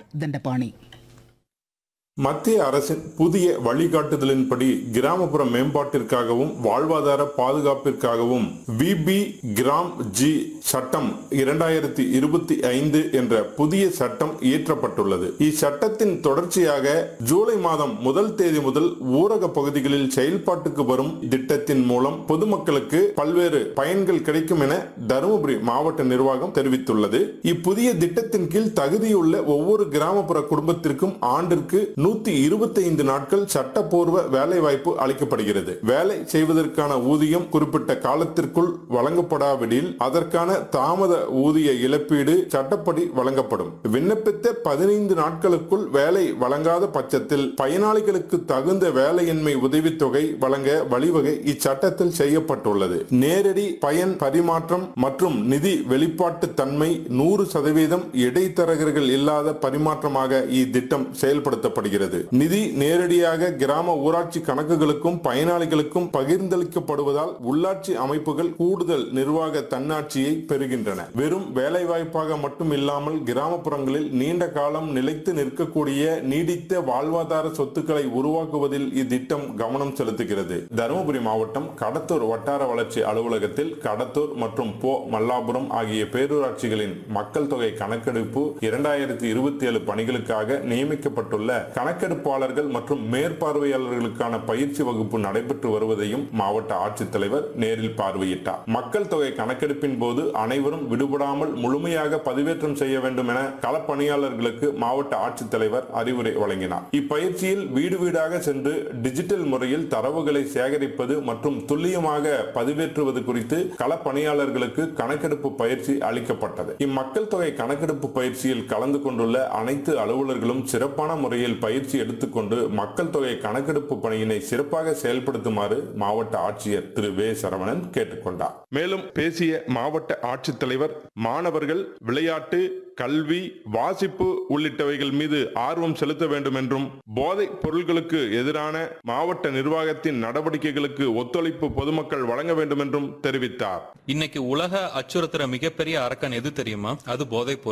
தண்டபாணி மத்திய அரசின் புதிய வழிகாட்டுதலின்படி கிராமப்புற மேம்பாட்டிற்காகவும் வாழ்வாதார பாதுகாப்பிற்காகவும் விபி கிராம் ஜி சட்டம் இரண்டாயிரத்தி இருபத்தி ஐந்து என்ற புதிய சட்டம் இயற்றப்பட்டுள்ளது இச்சட்டத்தின் தொடர்ச்சியாக ஜூலை மாதம் முதல் தேதி முதல் ஊரக பகுதிகளில் செயல்பாட்டுக்கு வரும் திட்டத்தின் மூலம் பொதுமக்களுக்கு பல்வேறு பயன்கள் கிடைக்கும் என தருமபுரி மாவட்ட நிர்வாகம் தெரிவித்துள்ளது இப்புதிய திட்டத்தின் கீழ் தகுதியுள்ள ஒவ்வொரு கிராமப்புற குடும்பத்திற்கும் ஆண்டிற்கு நூத்தி இருபத்தி ஐந்து நாட்கள் சட்டப்பூர்வ வேலை வாய்ப்பு அளிக்கப்படுகிறது வேலை செய்வதற்கான ஊதியம் குறிப்பிட்ட காலத்திற்குள் வழங்கப்படாவிடில் அதற்கான தாமத ஊதிய இழப்பீடு சட்டப்படி வழங்கப்படும் விண்ணப்பித்த பதினைந்து நாட்களுக்குள் வேலை வழங்காத பட்சத்தில் பயனாளிகளுக்கு தகுந்த வேலையின்மை உதவித்தொகை வழங்க வழிவகை இச்சட்டத்தில் செய்யப்பட்டுள்ளது நேரடி பயன் பரிமாற்றம் மற்றும் நிதி வெளிப்பாட்டு தன்மை நூறு சதவீதம் இடைத்தரகர்கள் இல்லாத பரிமாற்றமாக இத்திட்டம் செயல்படுத்தப்படுகிறது நிதி நேரடியாக கிராம ஊராட்சி கணக்குகளுக்கும் பயனாளிகளுக்கும் பகிர்ந்தளிக்கப்படுவதால் உள்ளாட்சி அமைப்புகள் கூடுதல் நிர்வாக தன்னாட்சியை பெறுகின்றன வெறும் வேலைவாய்ப்பாக மட்டும் இல்லாமல் கிராமப்புறங்களில் நீண்ட காலம் நிலைத்து நிற்கக்கூடிய நீடித்த வாழ்வாதார சொத்துக்களை உருவாக்குவதில் இத்திட்டம் கவனம் செலுத்துகிறது தருமபுரி மாவட்டம் கடத்தூர் வட்டார வளர்ச்சி அலுவலகத்தில் கடத்தூர் மற்றும் போ மல்லாபுரம் ஆகிய பேரூராட்சிகளின் மக்கள் தொகை கணக்கெடுப்பு இரண்டாயிரத்தி இருபத்தி ஏழு பணிகளுக்காக நியமிக்கப்பட்டுள்ள கணக்கெடுப்பாளர்கள் மற்றும் மேற்பார்வையாளர்களுக்கான பயிற்சி வகுப்பு நடைபெற்று வருவதையும் மாவட்ட ஆட்சித்தலைவர் நேரில் பார்வையிட்டார் மக்கள் தொகை கணக்கெடுப்பின் போது அனைவரும் விடுபடாமல் முழுமையாக பதிவேற்றம் செய்ய வேண்டும் என களப்பணியாளர்களுக்கு மாவட்ட ஆட்சித்தலைவர் அறிவுரை வழங்கினார் இப்பயிற்சியில் வீடு வீடாக சென்று டிஜிட்டல் முறையில் தரவுகளை சேகரிப்பது மற்றும் துல்லியமாக பதிவேற்றுவது குறித்து களப்பணியாளர்களுக்கு கணக்கெடுப்பு பயிற்சி அளிக்கப்பட்டது இம்மக்கள் தொகை கணக்கெடுப்பு பயிற்சியில் கலந்து கொண்டுள்ள அனைத்து அலுவலர்களும் சிறப்பான முறையில் பயிற்சி எடுத்துக்கொண்டு மக்கள் தொகை கணக்கெடுப்பு பணியினை சிறப்பாக செயல்படுத்துமாறு மாவட்ட ஆட்சியர் திரு வே சரவணன் கேட்டுக்கொண்டார் மேலும் பேசிய மாவட்ட ஆட்சித்தலைவர் மாணவர்கள் விளையாட்டு கல்வி வாசிப்பு உள்ளிட்டவைகள் மீது ஆர்வம் செலுத்த வேண்டும் என்றும் போதைப் பொருட்களுக்கு எதிரான மாவட்ட நிர்வாகத்தின் நடவடிக்கைகளுக்கு ஒத்துழைப்பு பொதுமக்கள் வழங்க வேண்டும் என்றும் தெரிவித்தார் இன்னைக்கு உலக அச்சுறுத்துற மிகப்பெரிய அரக்கன் எது தெரியுமா அது போதைப் பொருள்